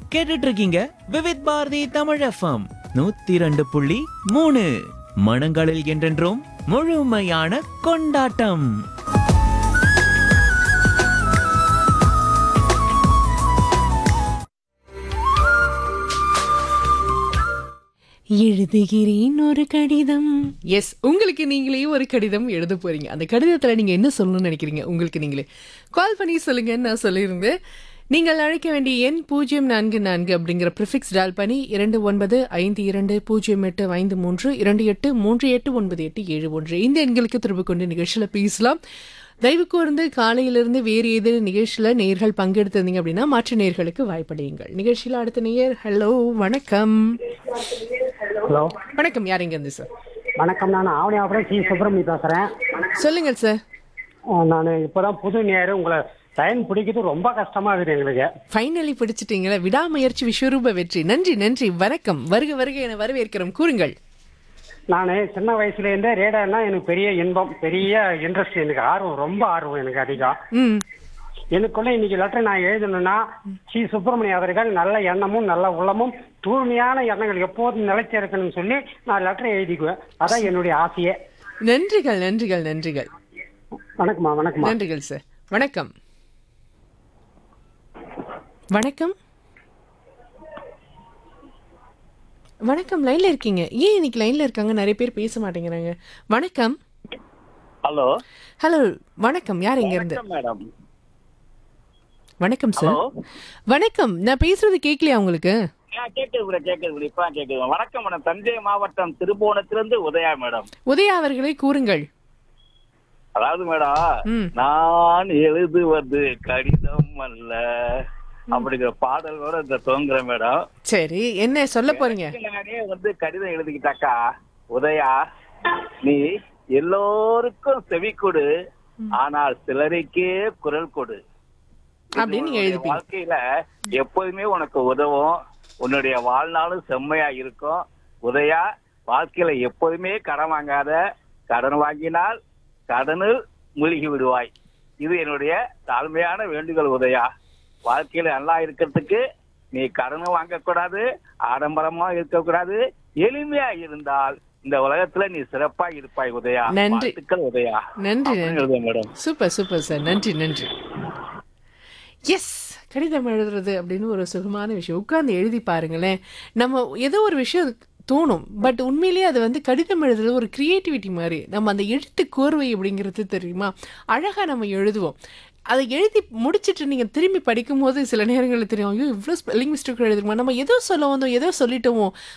கேட்டுட்டு இருக்கீங்க விவித் பாரதி தமிழ் எஃப்எம் நூத்தி ரெண்டு புள்ளி மூணு மனங்களில் என்றென்றும் முழுமையான கொண்டாட்டம் எழுதுகிறேன் ஒரு கடிதம் எஸ் உங்களுக்கு நீங்களே ஒரு கடிதம் எழுத போறீங்க அந்த கடிதத்துல நீங்க என்ன சொல்லணும்னு நினைக்கிறீங்க உங்களுக்கு நீங்களே கால் பண்ணி சொல்லுங்கன்னு நான் சொல்லியிருந்தேன் நீங்கள் அழைக்க வேண்டிய எண் பூஜ்ஜியம் நான்கு நான்கு அப்படிங்கிற ப்ரிஃபிக்ஸ் டால் பண்ணி இரண்டு ஒன்பது ஐந்து இரண்டு பூஜ்ஜியம் எட்டு ஐந்து மூன்று இரண்டு எட்டு மூன்று எட்டு ஒன்பது எட்டு ஏழு ஒன்று இந்த எண்களுக்கு திரும்ப கொண்டு நிகழ்ச்சியில் பேசலாம் தயவு கூர்ந்து காலையிலிருந்து வேறு ஏதேனும் நிகழ்ச்சியில் நேர்கள் பங்கெடுத்திருந்தீங்க அப்படின்னா மற்ற நேர்களுக்கு வாய்ப்படையுங்கள் நிகழ்ச்சியில் அடுத்த நேயர் ஹலோ வணக்கம் ஹலோ வணக்கம் யார் இங்க இருந்து சார் வணக்கம் நான் ஆவணியாபுரம் சி சுப்பிரமணி பேசுகிறேன் சொல்லுங்கள் சார் நான் இப்போ தான் புது நேரு உங்களை லைன் பிடிக்கிறது ரொம்ப கஷ்டமாக இருக்குது எங்களுக்கு ஃபைனலி பிடிச்சிட்டீங்களா விடாமுயற்சி விஸ்வரூப வெற்றி நன்றி நன்றி வணக்கம் வருக வருக என வரவேற்கிறோம் கூறுங்கள் நான் சின்ன வயசுலேருந்தே ரேடானா எனக்கு பெரிய இன்பம் பெரிய இன்ட்ரெஸ்ட் எனக்கு ஆர்வம் ரொம்ப ஆர்வம் எனக்கு அதிகம் ம் எனக்குள்ள இன்னைக்கு லெட்டர் நான் எழுதணும்னா சி சுப்பிரமணிய அவர்கள் நல்ல எண்ணமும் நல்ல உள்ளமும் தூய்மையான எண்ணங்கள் எப்போதும் நிலைச்சி இருக்கணும்னு சொல்லி நான் லெட்டர் எழுதிக்குவேன் அதான் என்னுடைய ஆசையே நன்றிகள் நன்றிகள் நன்றிகள் வணக்கம்மா வணக்கம்மா நன்றிகள் சார் வணக்கம் வணக்கம் வணக்கம் லைன்ல இருக்கீங்க ஏன் இன்னைக்கு லைன்ல இருக்காங்க நிறைய பேர் பேச மாட்டேங்கிறாங்க வணக்கம் ஹலோ ஹலோ வணக்கம் யார் இங்க இருந்து வணக்கம் மேடம் வணக்கம் சார் வணக்கம் நான் பேசுறது கேட்கலையா உங்களுக்கு ஆ, கேக்குது கூட கேக்குது கூட இப்ப கேக்குது வணக்கம் மேடம் தஞ்சை மாவட்டம் திருபுவனத்திலிருந்து உதயா மேடம் உதயா அவர்களை கூறுங்கள் அதாவது மேடம் ம். நான் எழுதுவது கடிதம் அல்ல அப்படிங்கிற பாடலோட இந்த துவங்குறேன் மேடம் சரி என்ன சொல்ல போறீங்க நானே வந்து கடிதம் எழுதிக்கிட்டாக்கா உதயா நீ எல்லோருக்கும் செவி கொடு ஆனால் சிலருக்கே குரல் கொடு இது அப்படின்னு நீங்க உன்னுடைய எழுதிப்பீங்க. வாழ்க்கையில எப்போதுமே உனக்கு உதவும் உன்னுடைய வாழ்நாளும் செம்மையா இருக்கும் உதயா வாழ்க்கையில எப்போதுமே கடன் வாங்காத கடன் வாங்கினால் கடனில் மூழ்கி விடுவாய் இது என்னுடைய தாழ்மையான வேண்டுகோள் உதயா வாழ்க்கையில நல்லா இருக்கிறதுக்கு நீ கடனும் வாங்கக்கூடாது ஆடம்பரமா இருக்கக்கூடாது எளிமையா இருந்தால் இந்த உலகத்துல நீ சிறப்பா இருப்பாய் உதயா நன்றி. வாழ்த்துக்கள் உதயா நன்றி அப்படின்னு நன்றி எழுதுவேன் மேடம் சூப்பர் சூப்பர் சார் நன்றி நன்றி எஸ் கடிதம் எழுதுறது அப்படின்னு ஒரு சுகமான விஷயம் உட்கார்ந்து எழுதி பாருங்களேன் நம்ம ஏதோ ஒரு விஷயம் தோணும் பட் உண்மையிலேயே அது வந்து கடிதம் எழுதுறது ஒரு கிரியேட்டிவிட்டி மாதிரி நம்ம அந்த எழுத்து கோர்வை அப்படிங்கிறது தெரியுமா அழகாக நம்ம எழுதுவோம் அதை எழுதி முடிச்சிட்டு நீங்கள் திரும்பி படிக்கும்போது சில நேரங்களில் தெரியும் ஐயோ இவ்வளோ ஸ்பெல்லிங் மிஸ்டேக் எழுதிருமா நம்ம ஏதோ சொல்ல வந்தோம் ஏதோ சொல்லிட்டோமோ